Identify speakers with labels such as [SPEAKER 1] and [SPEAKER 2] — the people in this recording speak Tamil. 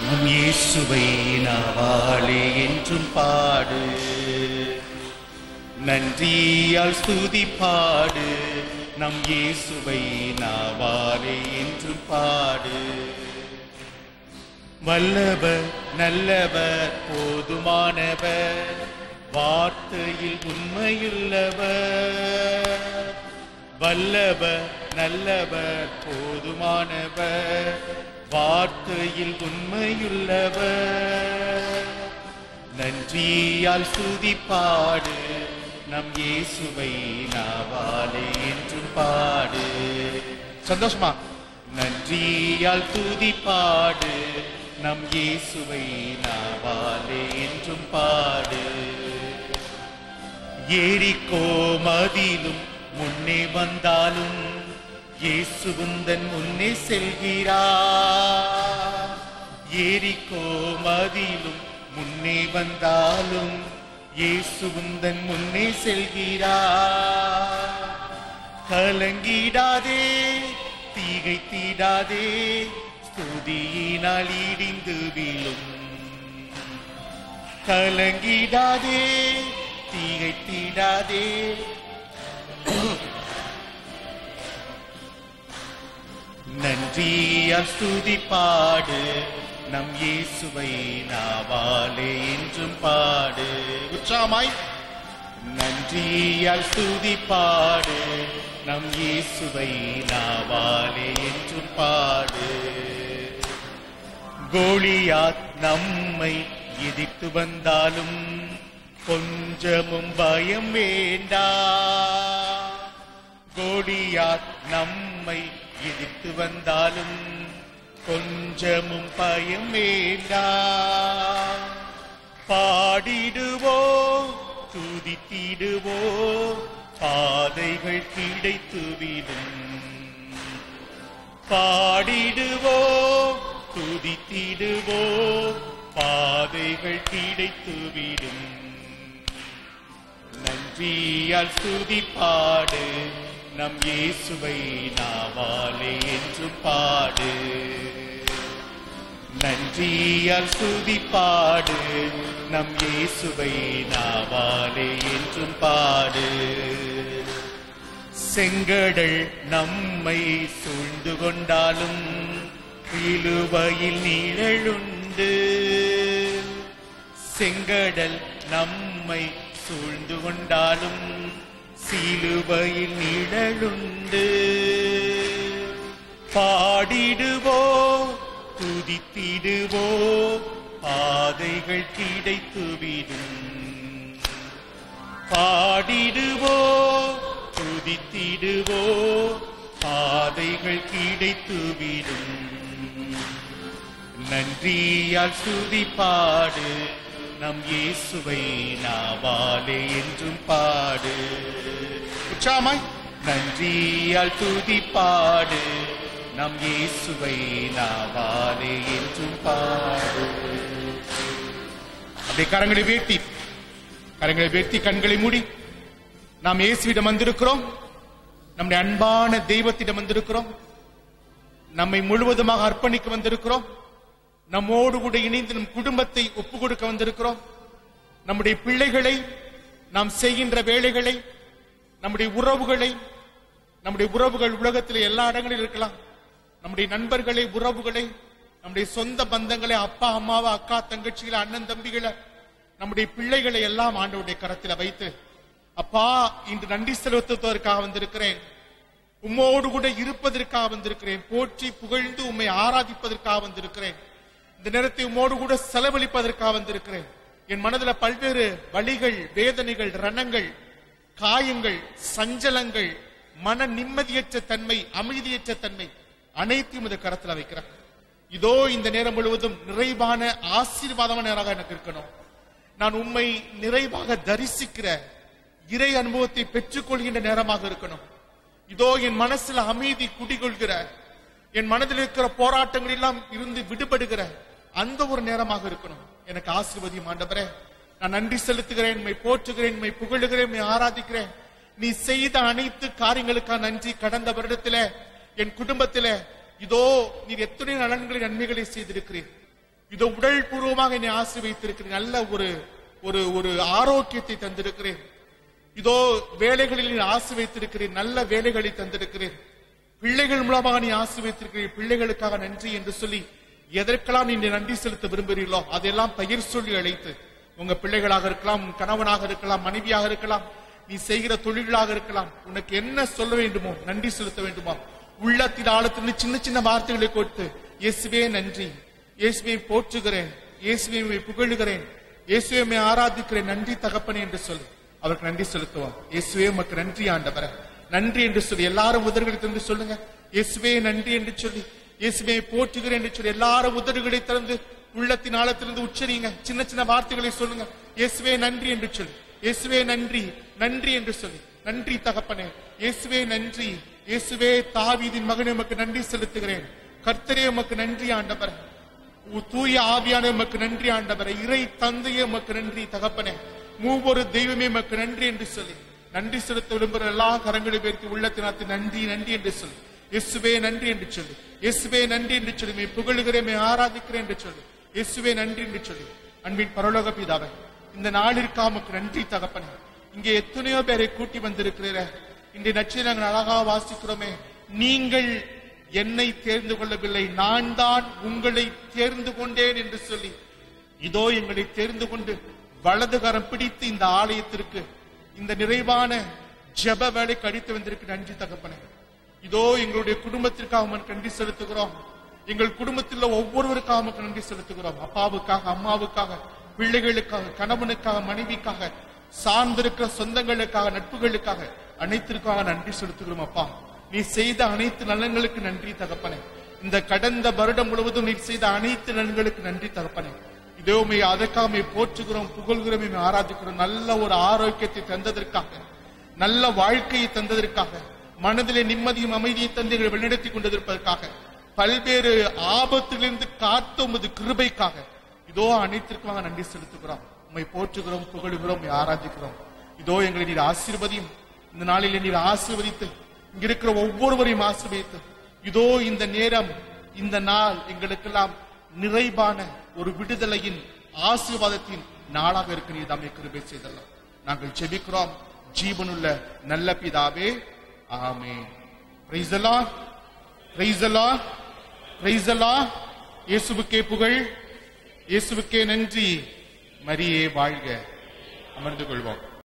[SPEAKER 1] நம் இயேசுவை நாவாலே என்றும் பாடு நன்றியால் ஸ்துதி பாடு நம் இயேசுவை நாவாலே என்றும் பாடு வல்லவர் நல்லவர் போதுமானவர் வார்த்தையில் உண்மையுள்ளவர் வல்லவர் நல்லவர் போதுமானவர் வார்த்தையில் உண்மையுள்ளவர் நன்றியால் ஸ்துதி பாடு நம் இயேசுவை நாவாலே என்றும் பாடு சந்தோஷமா நன்றியால் துதி பாடு நம் இயேசுவை நாவாலே என்றும் பாடு ஏரிக்கோ மதிலும் முன்னே வந்தாலும் இயேசுகுந்தன் முன்னே செல்கிறார் ஏரிக்கோ மதிலும் முன்னே வந்தாலும் இயேசுகுந்தன் முன்னே செல்கிறார் கலங்கிடாதே தீகை தீடாதே ஸ்துதியினால் இடிந்து விழும் கலங்கிடாதே தீகை தீடாதே நன்றியால் ஸ்துதி பாடு நம் இயேசுவை நாவாலே என்றும் பாடு உற்சாகமாய் நன்றியால் ஸ்துதி பாடு நம் இயேசுவை நாவாலே என்றும் பாடு கோலியாத் நம்மை எதிர்த்து வந்தாலும் கொஞ்சமும் பயம் வேண்டா கோலியாத் நம்மை எதிர்த்து வந்தாலும் கொஞ்சமும் பயம் வேண்டா பாடிடுவோ துதித்திடுவோ பாதைகள் கிடைத்துவிடும் பாடிடுவோ துதித்திடுவோ பாதைகள் கிடைத்துவிடும் நன்றியால் ஸ்துதி பாடு நம் இயேசுவை நாவாலே என்று பாடு நன்றியால் ஸ்துதி பாடு நம் இயேசுவை நாவாலே என்றும் பாடு செங்கடல் நம்மை சூழ்ந்து கொண்டாலும் இழுவையில் நிழலுண்டு செங்கடல் நம்மை சூழ்ந்து கொண்டாலும் சிலுவையில் நிழலுண்டு பாடிடுவோ துதித்திடுவோ பாதைகள் கிடைத்துவிடும் பாடிடுவோ துதித்திடுவோ பாதைகள் கிடைத்துவிடும் நன்றியால் ஸ்துதி பாடு நம் இயேசுவை நாவாலே என்றும் பாடு உற்சாமாய் நன்றியால் துதி பாடு நம் இயேசுவை நாவாலே என்றும் பாடு அப்படியே கரங்களை வேட்டி கரங்களை வெட்டி கண்களை மூடி நாம் இயேசுவிடம் வந்திருக்கிறோம் நம்முடைய அன்பான தெய்வத்திடம் வந்திருக்கிறோம் நம்மை முழுவதுமாக அர்ப்பணிக்க வந்திருக்கிறோம் நம்மோடு கூட இணைந்து நம் குடும்பத்தை ஒப்பு கொடுக்க வந்திருக்கிறோம் நம்முடைய பிள்ளைகளை நாம் செய்கின்ற வேலைகளை நம்முடைய உறவுகளை நம்முடைய உறவுகள் உலகத்தில் எல்லா இடங்களிலும் இருக்கலாம் நம்முடைய நண்பர்களை உறவுகளை நம்முடைய சொந்த பந்தங்களை அப்பா அம்மாவை அக்கா தங்கச்சிகளை அண்ணன் தம்பிகளை நம்முடைய பிள்ளைகளை எல்லாம் ஆண்டவருடைய கரத்தில் வைத்து அப்பா இன்று நன்றி செலுத்துவதற்காக வந்திருக்கிறேன் உம்மோடு கூட இருப்பதற்காக வந்திருக்கிறேன் போற்றி புகழ்ந்து உம்மை ஆராதிப்பதற்காக வந்திருக்கிறேன் இந்த நேரத்தை உம்மோடு கூட செலவழிப்பதற்காக வந்திருக்கிறேன் என் மனதில் பல்வேறு வழிகள் வேதனைகள் ரணங்கள் காயங்கள் சஞ்சலங்கள் மன நிம்மதியற்ற தன்மை அமைதியற்ற தன்மை அனைத்தையும் இந்த கரத்துல வைக்கிறேன் இதோ இந்த நேரம் முழுவதும் நிறைவான ஆசீர்வாதமான நேராக எனக்கு இருக்கணும் நான் உண்மை நிறைவாக தரிசிக்கிற இறை அனுபவத்தை பெற்றுக்கொள்கின்ற நேரமாக இருக்கணும் இதோ என் மனசுல அமைதி குடிகொள்கிற என் மனதில் இருக்கிற போராட்டங்கள் எல்லாம் இருந்து விடுபடுகிற அந்த ஒரு நேரமாக இருக்கணும் எனக்கு ஆசீர்வதியும் ஆண்டவரே நான் நன்றி செலுத்துகிறேன் உம்மை போற்றுகிறேன் உம்மை புகழுகிறேன் உம்மை ஆராதிக்கிறேன் நீ செய்த அனைத்து காரியங்களுக்காக நன்றி கடந்த வருடத்திலே என் குடும்பத்திலே இதோ நீர் எத்தனை நலன்களை நன்மைகளை செய்திருக்கிறீர் இதோ உடல் பூர்வமாக என்னை ஆசீர்வதித்திருக்கிறேன் நல்ல ஒரு ஒரு ஒரு ஆரோக்கியத்தை தந்திருக்கிறேன் இதோ வேலைகளில் நீ ஆசீர்வதித்திருக்கிறேன் நல்ல வேலைகளை தந்திருக்கிறேன் பிள்ளைகள் மூலமாக நீ ஆசீர்வதித்திருக்கிறேன் பிள்ளைகளுக்காக நன்றி என்று சொல்லி எதற்கெல்லாம் நீ நன்றி செலுத்த விரும்புகிறீர்களோ அதெல்லாம் பெயர் சொல்லி அழைத்து உங்க பிள்ளைகளாக இருக்கலாம் உன் கணவனாக இருக்கலாம் மனைவியாக இருக்கலாம் நீ செய்கிற தொழில்களாக இருக்கலாம் உனக்கு என்ன சொல்ல வேண்டுமோ நன்றி செலுத்த வேண்டுமோ உள்ளத்தின் ஆழத்திலிருந்து சின்ன சின்ன வார்த்தைகளை கொடுத்து இயேசுவே நன்றி இயேசுவை போற்றுகிறேன் இயேசுவை புகழுகிறேன் இயேசுவை ஆராதிக்கிறேன் நன்றி தகப்பனே என்று சொல்லி அவருக்கு நன்றி செலுத்துவோம் இயேசுவே உமக்கு நன்றி ஆண்டவரே நன்றி என்று சொல்லி எல்லாரும் உதடுகளை திறந்து சொல்லுங்க இயேசுவே நன்றி என்று சொல்லி இயேசுவே போற்றுகிறேன் என்று சொல்லி எல்லாரும் உதடுகளை திறந்து உள்ளத்தின் ஆழத்திலிருந்து உச்சரிங்க சின்ன சின்ன வார்த்தைகளை சொல்லுங்க இயேசுவே நன்றி என்று சொல்லி இயேசுவே நன்றி நன்றி என்று சொல்லி நன்றி தகப்பனே இயேசுவே நன்றி இயேசுவே தாவீதின் மகனே உமக்கு நன்றி செலுத்துகிறேன் கர்த்தரே உமக்கு நன்றி ஆண்டவர் தூய ஆவியான உமக்கு நன்றி ஆண்டவரை இறை தந்தையே உமக்கு நன்றி தகப்பனே மூவொரு தெய்வமே உமக்கு நன்றி என்று சொல்லி நன்றி செலுத்த விரும்புகிற எல்லா கரங்களை பேருக்கு உள்ளத்தினாத்து நன்றி நன்றி என்று சொல்லி இயேசுவே நன்றி என்று சொல்லி இயேசுவே நன்றி என்று சொல்லி மே புகழுகிறேன் மே ஆராதிக்கிறேன் என்று சொல்லி இயேசுவே நன்றி என்று சொல்லி அன்பின் பரலோக பிதாவே இந்த நாளிற்காக உமக்கு நன்றி தகப்பனே இங்கே எத்தனையோ பேரை கூட்டி வந்திருக்கிறீர இன்றைய நச்சை நாங்கள் அழகா வாசிக்கிறோமே நீங்கள் என்னை தேர்ந்து கொள்ளவில்லை நான் தான் உங்களை தேர்ந்து கொண்டேன் என்று சொல்லி இதோ எங்களை தேர்ந்து கொண்டு வலது கரம் பிடித்து இந்த ஆலயத்திற்கு இந்த நிறைவான ஜெப வேலைக்கு அடித்து வந்திருக்கு நன்றி தகப்பனே இதோ எங்களுடைய குடும்பத்திற்காக உமக்கு நன்றி செலுத்துகிறோம் எங்கள் குடும்பத்தில் உள்ள ஒவ்வொருவருக்காக உமக்கு நன்றி செலுத்துகிறோம் அப்பாவுக்காக அம்மாவுக்காக பிள்ளைகளுக்காக கணவனுக்காக மனைவிக்காக சார்ந்திருக்கிற சொந்தங்களுக்காக நட்புகளுக்காக அனைத்திற்காக நன்றி செலுத்துகிறோம் அப்பா நீ செய்த அனைத்து நலன்களுக்கு நன்றி தகப்பனே இந்த கடந்த வருடம் முழுவதும் நீ செய்த அனைத்து நலன்களுக்கு நன்றி தகப்பனே இதோ மே அதற்காக மே போற்றுகிறோம் புகழ்கிறோம் மே ஆராதிக்கிறோம் நல்ல ஒரு ஆரோக்கியத்தை தந்ததற்காக நல்ல வாழ்க்கையை தந்ததற்காக மனதிலே நிம்மதியும் அமைதியை தந்து எங்களை வழிநடத்தி கொண்டிருப்பதற்காக பல்வேறு ஆபத்திலிருந்து காத்த உமது கிருபைக்காக இதோ அனைத்திற்காக நன்றி செலுத்துகிறோம் உம்மை போற்றுகிறோம் புகழுகிறோம் உம்மை ஆராதிக்கிறோம் இதோ எங்களை நீர் ஆசீர்வதியும் இந்த நாளிலே நீர் ஆசீர்வதித்து இங்க இருக்கிற ஒவ்வொருவரையும் ஆசீர்வதித்து இதோ இந்த நேரம் இந்த நாள் எங்களுக்கெல்லாம் நிறைவான ஒரு விடுதலையின் ஆசீர்வாதத்தின் நாளாக இருக்க நீர் தாமே கிருபை செய்தல்லாம் நாங்கள் ஜெபிக்கிறோம் ஜீவனுள்ள நல்ல பிதாவே ஆமே praise Allah praise Allah praise Allah இயேசுவுக்கே புகழ் இயேசுவுக்கே நன்றி மரியே வாழ்க அமர்ந்து கொள்வோம்